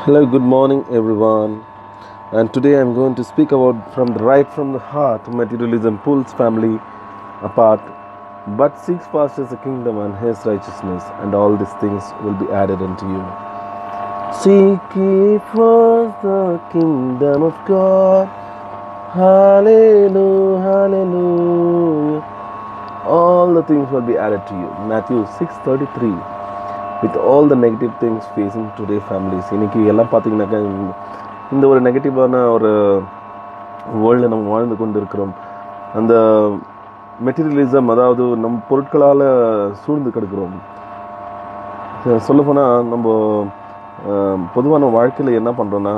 Hello, good morning, everyone. And today I'm going to speak about from the right from the heart materialism pulls family apart, but seeks first as the kingdom and his righteousness, and all these things will be added unto you. Seek ye first the kingdom of God. Hallelujah, hallelujah. All the things will be added to you. Matthew 6:33. With all the negative things facing today families இன்றைக்கி எல்லாம் பார்த்தீங்கன்னாக்கா இந்த- இந்த ஒரு நெகட்டிவான ஒரு வேர்ல்டில் நம்ம வாழ்ந்து கொண்டு இருக்கிறோம் அந்த மெட்டீரியலிசம் அதாவது நம் பொருட்களால் சூழ்ந்து கிடக்கிறோம் சொல்லப்போனால் நம்ம அஹ், பொதுவான வாழ்க்கையில் என்ன பண்ணுறோன்னா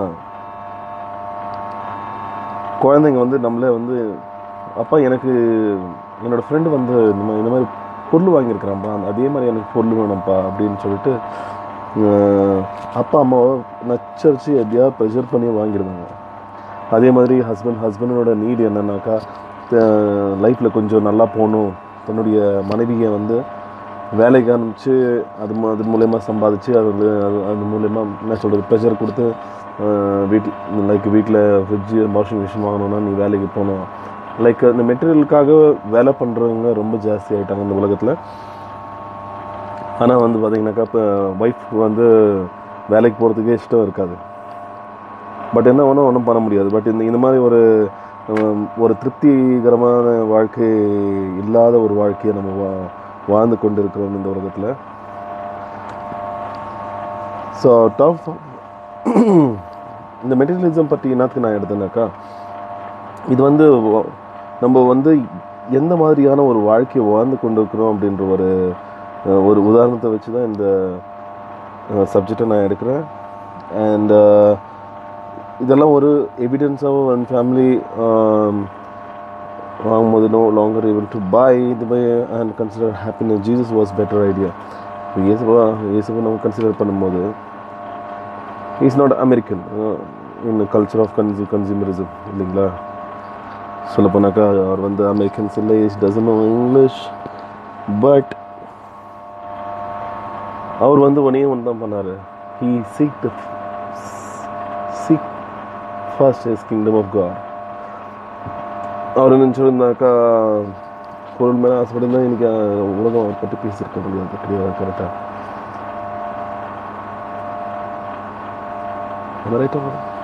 குழந்தைங்க வந்து நம்மளே வந்து அப்பா எனக்கு என்னோடய ஃப்ரெண்டு வந்து இந்த மாதிரி இந்த மாதிரி பொருள் வாங்கியிருக்கிறான்ப்பா அதே மாதிரி எனக்கு பொருள் வேணும்ப்பா அப்படின்னு சொல்லிட்டு அஹ், அப்பா அம்மாவை நச்சரித்து எப்படியாவது ப்ரெஷர் பண்ணி வாங்கிடுவாங்க அதே மாதிரி ஹஸ்பண்ட் ஹஸ்பண்டோட நீடு என்னன்னாக்கா லைஃப்பில் கொஞ்சம் நல்லா போகணும் தன்னுடைய மனைவியை வந்து வேலைக்கு அனுப்பிச்சு அது மூ- அது மூலயமா சம்பாதிச்சு அது வந்து அது அது மூலயமா என்ன சொல்கிறது ப்ரெஷர் கொடுத்து வீட்டில் லைக் வீட்டில் ஃப்ரிட்ஜு வாஷிங் மிஷின் வாங்கணும்னா நீ வேலைக்கு போகணும் லைக் இந்த மெட்டீரியலுக்காக வேலை பண்ணுறவங்க ரொம்ப ஜாஸ்தி ஆகிட்டாங்க இந்த உலகத்தில் ஆனால் வந்து பார்த்தீங்கன்னாக்கா இப்போ ஒய்ஃப் வந்து வேலைக்கு போகிறதுக்கே இஷ்டம் இருக்காது பட் என்ன ஒன்றும் ஒன்றும் பண்ண முடியாது பட் இந்த இந்த மாதிரி ஒரு ஹம், ஒரு திருப்திகரமான வாழ்க்கை இல்லாத ஒரு வாழ்க்கையை நம்ம வா வாழ்ந்து கொண்டு இருக்கிறோம் இந்த உலகத்தில் ஸோ டாப் இந்த மெட்டீரியலிசம் பற்றி என்னத்துக்கு நான் எடுத்தேனாக்கா இது வந்து வ- நம்ம வந்து எந்த மாதிரியான ஒரு வாழ்க்கையை வாழ்ந்து கொண்டு இருக்கிறோம் அப்படின்ற ஒரு அஹ், ஒரு உதாரணத்தை வச்சு தான் இந்த சப்ஜெக்டை நான் எடுக்கிறேன் அண்ட் இதெல்லாம் ஒரு எவிடன்ஸாகவும் ஒன் ஃபேமிலி வாங்கும்போது no longer able to buy இது buy and consider happiness Jesus was better idea இயேசுவா இயேசுவை நம்ம கன்சிடர் பண்ணும்போது is not American in culture of கன்சூ கன்சியூமரிசம் இல்லைங்களா சொல்லப் போனாக்கா அவர் வந்து அமெரிக்கன்ஸ் இல்லை is doesn't no English but அவர் வந்து ஒன்னே ஒன்று தான் பண்ணார் he seek the seek first is kingdom of God அவர் நினச்சிருந்தாக்கா பொருள் மேலே ஆசைப்பட்டிருந்தா இன்னைக்கு அஹ், உலகம் அவரை பற்றி பேசியிருக்க முடியாது கிடையாது கரெக்டாக ரைட்டாக